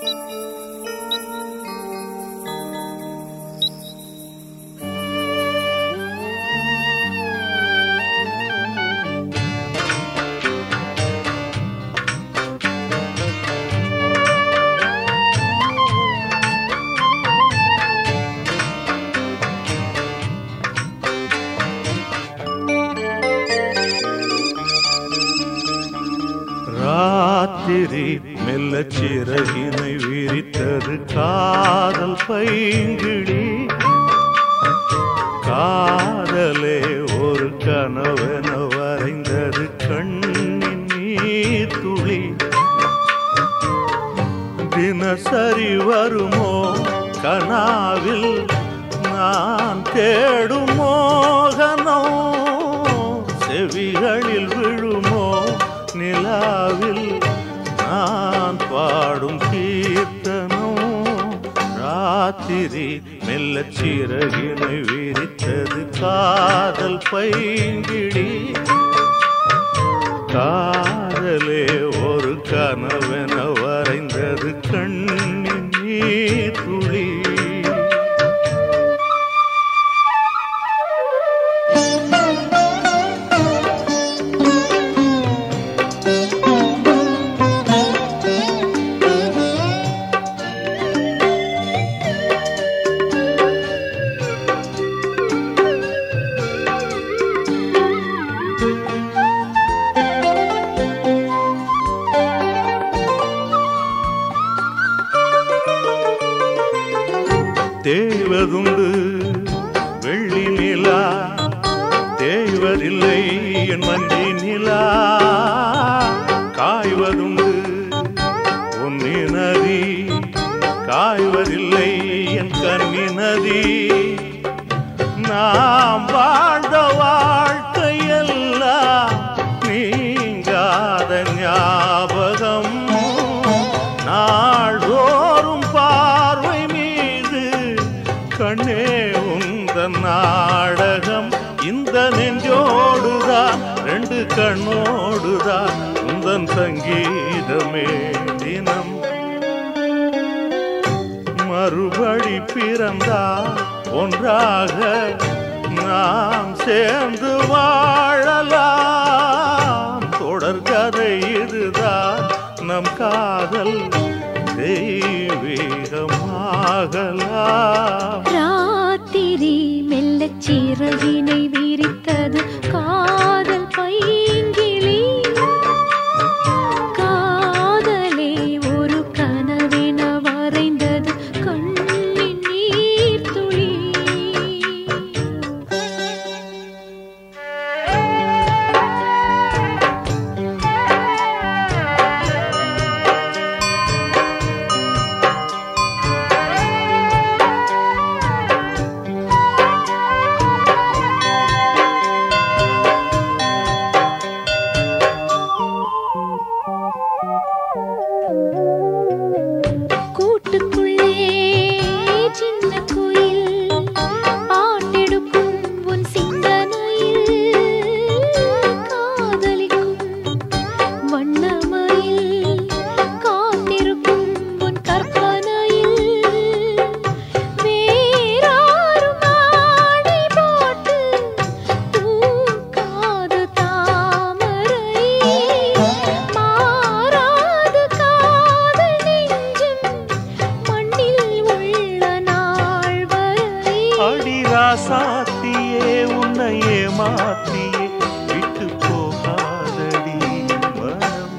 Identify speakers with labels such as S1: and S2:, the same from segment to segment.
S1: ராத்திரி மெல்ல சிறகினை விரித்தது காதல் பைங்கிழி காதலே ஒரு கனவென வரைந்தது கண்ணின் நீர் துளி தினசரி வருமோ கனாவில் நான் தேடும் மோகனோ செவிகளில் விழுமோ நிலாவில் நான் பாடும் கீர்த்தனோ ராத்திரி மெல்ல சிறகினை விரித்தது காதல் பைங்கிடி காதலே ஒரு கனவென வரைந்தது கண்ணின் நீர் துளி தேவதுண்டு வெள்ளி நிலா தேய்வதில்லை என் மஞ்சி நிலா காய்வதுண்டு பொன்னி நதி காய்வதில்லை என் கன்னி நதி நாம் வாழ்ந்த வாழ்க்கையெல்லாம் நீங்காத ஞாபகம் நாள்தோறும் பார்வை மீது கண்ணே உந்த நாடகம் இந்த நெஞ்சோடுதான் ரெண்டு கண்ணோடுதான் உந்தன் சங்கீதமே தினம் மறுபடி பிறந்தா ஒன்றாக நாம் சேர்ந்து வாழலாம் தொடர்கதை இதுதான் நம் காதல் தெய்வீகமாகலாம்
S2: ராத்திரி மெல்லச் சிறகினை விரித்தது காதல் பைங்கிளி காதலே ஒரு கனவென வரைந்தது கண்ணின் நீர் துளி கூட்டுக்குள்ளே சின்ன குயில் பாட்டெடுக்கும் உன் சிந்தனையில் காதலிக்கும் வண்ணமயில் காத்திருக்கும் உன் கற்பனையில் வேறாரும் ஆடை போட்டு தூக்காது தாமரை மாறாது காதல் நெஞ்சம் மண்ணில் உள்ள நாள் வரை
S1: அடிராசாத்தியே உன்னையே மாத்தியே விட்டு போகாதடி மனம்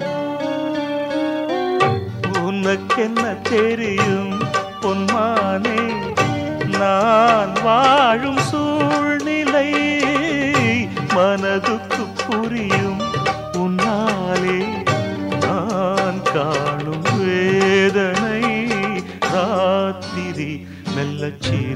S1: உனக்கென்ன தெரியும் பொன்மானே நான் வாழும் சூழ்நிலை மனதுக்கு புரியும் உன்னாலே நான் காணும் வேதனை ராத்திரி மெல்லச்